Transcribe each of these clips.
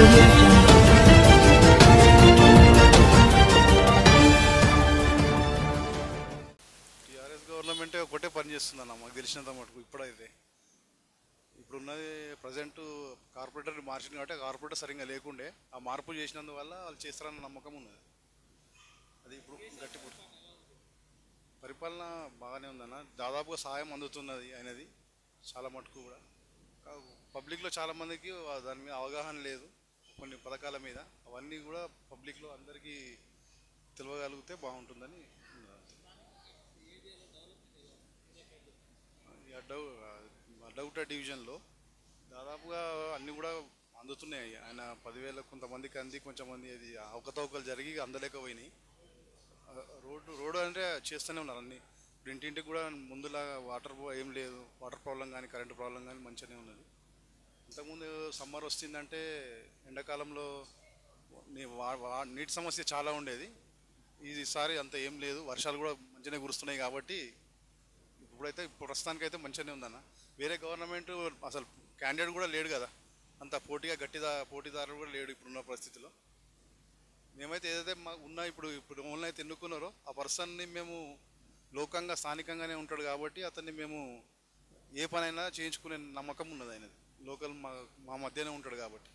audio jungle. TRS government ఒకటే పని చేస్తుందన్న మాకు తెలిసినంత మటుకు ఇప్పుడైతే ఇప్పుడున్నది ప్రజెంట్ కార్పొరేటర్ మార్చింది కాబట్టి ఆ కార్పొరేటర్ సరిగ్గా లేకుండే ఆ మార్పు చేసినందువల్ల వాళ్ళు చేస్తారన్న నమ్మకం ఉన్నది అది ఇప్పుడు గట్టి పుట్టు. పరిపాలన బాగానే ఉందన్న దాదాపుగా సహాయం అందుతున్నది ఆయనది చాలా మటుకు కూడా కా- పబ్లిక్లో చాలా మందికి ఆ దాని మీద అవగాహన లేదు కొన్ని పథకాల మీద అవన్నీ కూడా పబ్లిక్లో అందరికీ తెలియగలిగితే బాగుంటుందని ఉన్నది అంతే. ఈ అడ్డౌ అడ్డౌట డివిజన్లో దాదాపుగా అన్నీ కూడా అందుతున్నాయి ఆయన పదివేల కొంతమందికి అంది కొంచెం మంది అది అవకతవకలు జరిగి అందలేకపోయినాయి ఆ, రోడ్డు రోడ్డు అంటే చేస్తూనే ఉన్నారు అన్ని ఇప్పుడు ఇంటింటికి కూడా ముందులాగా వాటర్ ఏం లేదు వాటర్ ప్రాబ్లం కానీ కరెంటు ప్రాబ్లం కానీ మంచిగానే ఉన్నది ఇంతకుముందు సమ్మర్ వస్తుందంటే ఎండాకాలంలో నీ- వా- వా- నీటి సమస్య చాలా ఉండేది ఈసారి అంత ఏం లేదు వర్షాలు కూడా మంచిగానే కురుస్తున్నాయి కాబట్టి ఇప్పుడైతే ఇప్పుడు ప్రస్తుతానికైతే మంచిగానే ఉందన్న వేరే గవర్నమెంట్ అసలు క్యాండిడేట్ కూడా లేడు కదా అంత పోటీగా గట్టిదా పోటీదారుడు కూడా లేడు ఇప్పుడున్న పరిస్థితిలో మేమైతే ఏదైతే మా ఉన్న ఇప్పుడు ఇప్పుడు ఓన్లీ అయితే ఎన్నుకున్నారో ఆ పర్సన్ని మేము లోకంగా స్థానికంగానే ఉంటాడు కాబట్టి అతన్ని మేము ఏ పనైనా చేయించుకునే నమ్మకం ఉన్నది ఆయనది లోకల్ మా మా మధ్యనే ఉంటాడు కాబట్టి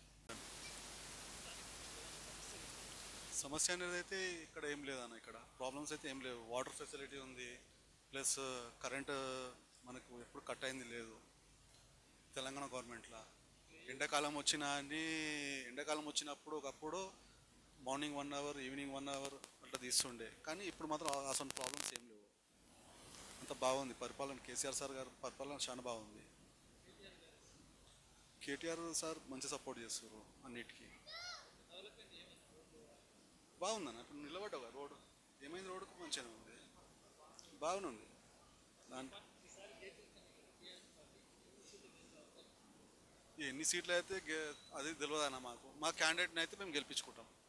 సమస్య అనేది అయితే ఇక్కడ ఏం లేదన్న ఇక్కడ ప్రాబ్లమ్స్ అయితే ఏం లేవు వాటర్ ఫెసిలిటీ ఉంది ప్లస్ కరెంట్ మనకు ఎప్పుడు కట్ అయింది లేదు తెలంగాణ గవర్నమెంట్లో ఎండాకాలం వచ్చిన అని ఎండాకాలం వచ్చినప్పుడు ఒకప్పుడు morning one hour evening one hour అట్లా తీస్తుండే కానీ ఇప్పుడు మాత్రం ఆ- అసలు ప్రాబ్లమ్స్ ఏం లేవు అంత బాగుంది పరిపాలన కేసీఆర్ సార్ గారు పరిపాలన చాలా బాగుంది కేటీఆర్ సార్ మంచి సపోర్ట్ చేస్తారు అన్నిటికీ బాగుందన్న ఇప్పుడు నిలబడ్డావు కదా రోడ్డు ఏమైంది రోడ్డుకు మంచిగానే ఉంది బాగానే ఉంది దాని ఎన్ని సీట్లు అయితే గే- అది తెలియదన్న మాకు మా క్యాండిడేట్ని అయితే మేము గెలిపించుకుంటాం